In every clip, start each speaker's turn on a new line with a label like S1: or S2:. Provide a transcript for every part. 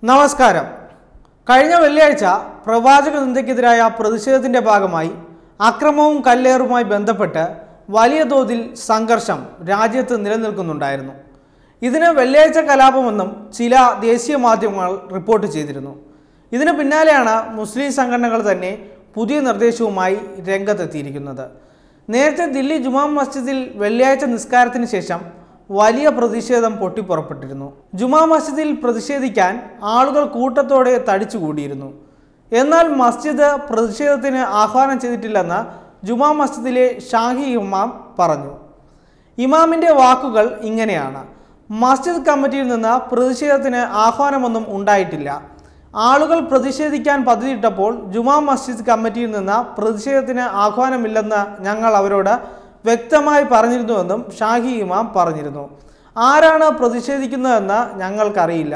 S1: നമസ്കാരം കഴിഞ്ഞ വെള്ളിയാഴ്ച പ്രവാചക നിന്ദയ്ക്കെതിരായ പ്രതിഷേധത്തിന്റെ ഭാഗമായി അക്രമവും കല്ലേറുമായി ബന്ധപ്പെട്ട് വലിയ തോതിൽ സംഘർഷം രാജ്യത്ത് നിലനിൽക്കുന്നുണ്ടായിരുന്നു ഇതിന് വെള്ളിയാഴ്ച കലാപമെന്നും ചില ദേശീയ മാധ്യമങ്ങൾ റിപ്പോർട്ട് ചെയ്തിരുന്നു ഇതിന് പിന്നാലെയാണ് മുസ്ലിം സംഘടനകൾ തന്നെ പുതിയ നിർദ്ദേശവുമായി രംഗത്തെത്തിയിരിക്കുന്നത് നേരത്തെ ദില്ലി ജുമാ മസ്ജിദിൽ വെള്ളിയാഴ്ച നിസ്കാരത്തിന് ശേഷം വലിയ പ്രതിഷേധം പൊട്ടിപ്പുറപ്പെട്ടിരുന്നു ജുമാ മസ്ജിദിൽ പ്രതിഷേധിക്കാൻ ആളുകൾ കൂട്ടത്തോടെ തടിച്ചുകൂടിയിരുന്നു എന്നാൽ മസ്ജിദ് പ്രതിഷേധത്തിന് ആഹ്വാനം ചെയ്തിട്ടില്ലെന്ന് ജുമാ മസ്ജിദിലെ ഷാഹി ഇമാം പറഞ്ഞു ഇമാമിന്റെ വാക്കുകൾ ഇങ്ങനെയാണ് മസ്ജിദ് കമ്മിറ്റിയിൽ നിന്ന് പ്രതിഷേധത്തിന് ആഹ്വാനമൊന്നും ഉണ്ടായിട്ടില്ല ആളുകൾ പ്രതിഷേധിക്കാൻ പദ്ധതിയിട്ടപ്പോൾ ജുമാ മസ്ജിദ് കമ്മിറ്റിയിൽ നിന്ന് പ്രതിഷേധത്തിന് ആഹ്വാനമില്ലെന്ന് ഞങ്ങൾ അവരോട് വ്യക്തമായി പറഞ്ഞിരുന്നുവെന്നും ഷാഹി ഇമാം പറഞ്ഞിരുന്നു ആരാണ് പ്രതിഷേധിക്കുന്നതെന്ന് ഞങ്ങൾക്കറിയില്ല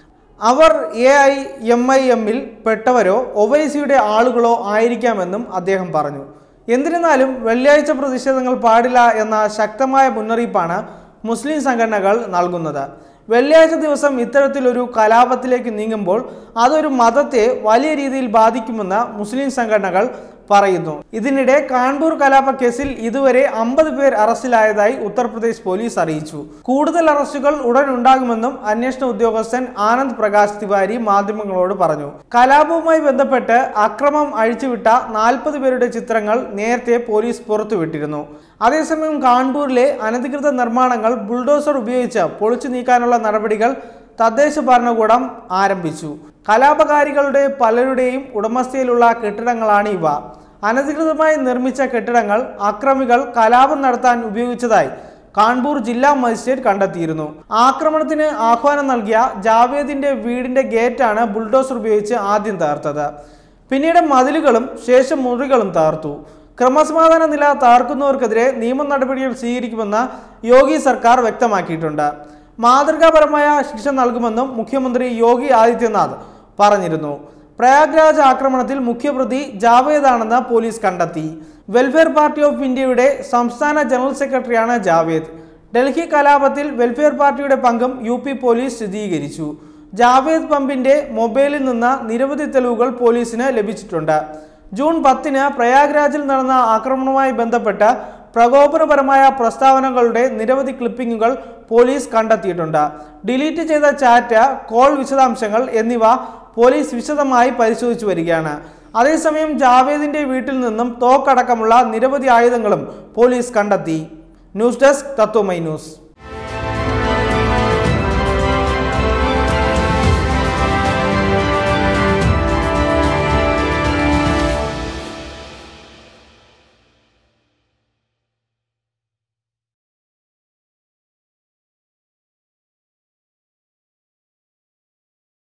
S1: അവർ എ ഐ എം ഐ എമ്മിൽ പെട്ടവരോ ഒവൈസിയുടെ ആളുകളോ ആയിരിക്കാമെന്നും അദ്ദേഹം പറഞ്ഞു എന്നിരുന്നാലും വെള്ളിയാഴ്ച പ്രതിഷേധങ്ങൾ പാടില്ല എന്ന ശക്തമായ മുന്നറിയിപ്പാണ് മുസ്ലിം സംഘടനകൾ നൽകുന്നത് വെള്ളിയാഴ്ച ദിവസം ഇത്തരത്തിലൊരു കലാപത്തിലേക്ക് നീങ്ങുമ്പോൾ അതൊരു മതത്തെ വലിയ രീതിയിൽ ബാധിക്കുമെന്ന് മുസ്ലിം സംഘടനകൾ പറയുന്നു ഇതിനിടെ കാൺപൂർ കലാപ കേസിൽ ഇതുവരെ അമ്പത് പേർ അറസ്റ്റിലായതായി ഉത്തർപ്രദേശ് പോലീസ് അറിയിച്ചു കൂടുതൽ അറസ്റ്റുകൾ ഉടൻ ഉണ്ടാകുമെന്നും അന്വേഷണ ഉദ്യോഗസ്ഥൻ ആനന്ദ് പ്രകാശ് തിവാരി മാധ്യമങ്ങളോട് പറഞ്ഞു കലാപവുമായി ബന്ധപ്പെട്ട് അക്രമം അഴിച്ചുവിട്ട നാൽപ്പത് പേരുടെ ചിത്രങ്ങൾ നേരത്തെ പോലീസ് പുറത്തുവിട്ടിരുന്നു അതേസമയം കാൺപൂരിലെ അനധികൃത നിർമ്മാണങ്ങൾ ബുൾഡോസർ ഉപയോഗിച്ച് പൊളിച്ചു നീക്കാനുള്ള നടപടികൾ തദ്ദേശ ഭരണകൂടം ആരംഭിച്ചു കലാപകാരികളുടെ പലരുടെയും ഉടമസ്ഥയിലുള്ള കെട്ടിടങ്ങളാണ് ഇവ അനധികൃതമായി നിർമ്മിച്ച കെട്ടിടങ്ങൾ അക്രമികൾ കലാപം നടത്താൻ ഉപയോഗിച്ചതായി കാൺപൂർ ജില്ലാ മജിസ്ട്രേറ്റ് കണ്ടെത്തിയിരുന്നു ആക്രമണത്തിന് ആഹ്വാനം നൽകിയ ജാവേദിന്റെ വീടിന്റെ ഗേറ്റാണ് ബുൾഡോസർ ഉപയോഗിച്ച് ആദ്യം തകർത്തത് പിന്നീട് മതിലുകളും ശേഷം മുറികളും തകർത്തു ക്രമസമാധാന നില തകർക്കുന്നവർക്കെതിരെ നിയമ നടപടികൾ സ്വീകരിക്കുമെന്ന് യോഗി സർക്കാർ വ്യക്തമാക്കിയിട്ടുണ്ട് മാതൃകാപരമായ ശിക്ഷ നൽകുമെന്നും മുഖ്യമന്ത്രി യോഗി ആദിത്യനാഥ് പറഞ്ഞിരുന്നു പ്രയാഗ്രാജ് ആക്രമണത്തിൽ മുഖ്യപ്രതി ജാവേദാണെന്ന് പോലീസ് കണ്ടെത്തി വെൽഫെയർ പാർട്ടി ഓഫ് ഇന്ത്യയുടെ സംസ്ഥാന ജനറൽ സെക്രട്ടറിയാണ് ജാവേദ് ഡൽഹി കലാപത്തിൽ വെൽഫെയർ പാർട്ടിയുടെ പങ്കും യു പി പോലീസ് സ്ഥിരീകരിച്ചു ജാവേദ് പമ്പിന്റെ മൊബൈലിൽ നിന്ന് നിരവധി തെളിവുകൾ പോലീസിന് ലഭിച്ചിട്ടുണ്ട് ജൂൺ പത്തിന് പ്രയാഗ്രാജിൽ നടന്ന ആക്രമണവുമായി ബന്ധപ്പെട്ട് പ്രകോപനപരമായ പ്രസ്താവനകളുടെ നിരവധി ക്ലിപ്പിങ്ങുകൾ പോലീസ് കണ്ടെത്തിയിട്ടുണ്ട് ഡിലീറ്റ് ചെയ്ത ചാറ്റ് കോൾ വിശദാംശങ്ങൾ എന്നിവ പോലീസ് വിശദമായി പരിശോധിച്ചു വരികയാണ് അതേസമയം ജാവേദിന്റെ വീട്ടിൽ നിന്നും തോക്കടക്കമുള്ള നിരവധി ആയുധങ്ങളും പോലീസ് കണ്ടെത്തി ന്യൂസ് ഡെസ്ക് തത്വമൈ ന്യൂസ്